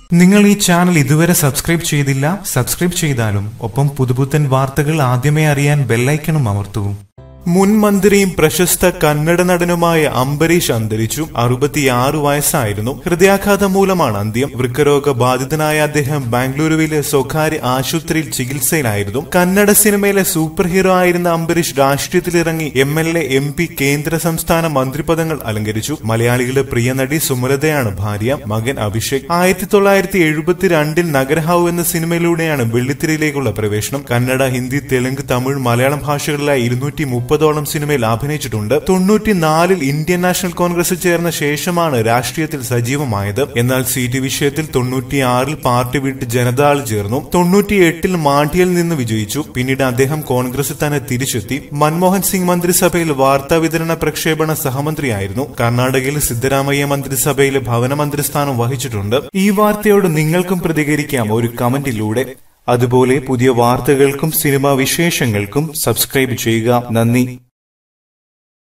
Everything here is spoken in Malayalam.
നിങ്ങൾ ഈ ചാനൽ ഇതുവരെ സബ്സ്ക്രൈബ് ചെയ്തില്ല സബ്സ്ക്രൈബ് ചെയ്താലും ഒപ്പം പുതുപുത്തൻ വാർത്തകൾ ആദ്യമേ അറിയാൻ ബെല്ലൈക്കണും അമർത്തൂ മുൻ മന്ത്രിയും പ്രശസ്ത കന്നഡ നടനുമായ അംബരീഷ് അന്തരിച്ചു അറുപത്തിയാറ് വയസ്സായിരുന്നു ഹൃദയാഘാതം മൂലമാണ് അന്ത്യം വൃക്കരോഗ ബാധിതനായ അദ്ദേഹം ബാംഗ്ലൂരുവിലെ സ്വകാര്യ ആശുപത്രിയിൽ ചികിത്സയിലായിരുന്നു കന്നഡ സിനിമയിലെ സൂപ്പർ ഹീറോ ആയിരുന്ന അംബരീഷ് രാഷ്ട്രീയത്തിലിറങ്ങി M L A M P കേന്ദ്ര സംസ്ഥാന മന്ത്രിപദങ്ങൾ അലങ്കരിച്ചു മലയാളികളുടെ പ്രിയ നടി സുമലതയാണ് ഭാര്യ മകൻ അഭിഷേക് ആയിരത്തി തൊള്ളായിരത്തി എഴുപത്തിരണ്ടിൽ നഗരഹാവ് എന്ന സിനിമയിലൂടെയാണ് വെള്ളിത്തിരയിലേക്കുള്ള പ്രവേശനം കന്നഡ ഹിന്ദി തെലുങ്ക് തമിഴ് മലയാളം ഭാഷകളിലായി ഇരുന്നൂറ്റി മുപ്പതോളം സിനിമയിൽ അഭിനയിച്ചിട്ടുണ്ട് തൊണ്ണൂറ്റിനാലിൽ ഇന്ത്യൻ നാഷണൽ കോൺഗ്രസിൽ ചേർന്ന ശേഷമാണ് രാഷ്ട്രീയത്തിൽ സജീവമായത് എന്നാൽ സീറ്റ് വിഷയത്തിൽ തൊണ്ണൂറ്റിയാറിൽ പാർട്ടി വിട്ട് ജനതാൾ ചേർന്നു തൊണ്ണൂറ്റിയെട്ടിൽ മാണ്ഡ്യയിൽ നിന്ന് വിജയിച്ചു പിന്നീട് അദ്ദേഹം കോൺഗ്രസിൽ തന്നെ തിരിച്ചെത്തി മൻമോഹൻ സിംഗ് മന്ത്രിസഭയിൽ വാർത്താ വിതരണ പ്രക്ഷേപണ സഹമന്ത്രിയായിരുന്നു കർണാടകയിൽ സിദ്ധരാമയ്യ മന്ത്രിസഭയിലെ ഭവന മന്ത്രിസ്ഥാനം വഹിച്ചിട്ടുണ്ട് ഈ വാർത്തയോട് നിങ്ങൾക്കും പ്രതികരിക്കാം ഒരു കമന്റിലൂടെ അതുപോലെ പുതിയ വാർത്തകൾക്കും സിനിമാ വിശേഷങ്ങൾക്കും സബ്സ്ക്രൈബ് ചെയ്യുക നന്ദി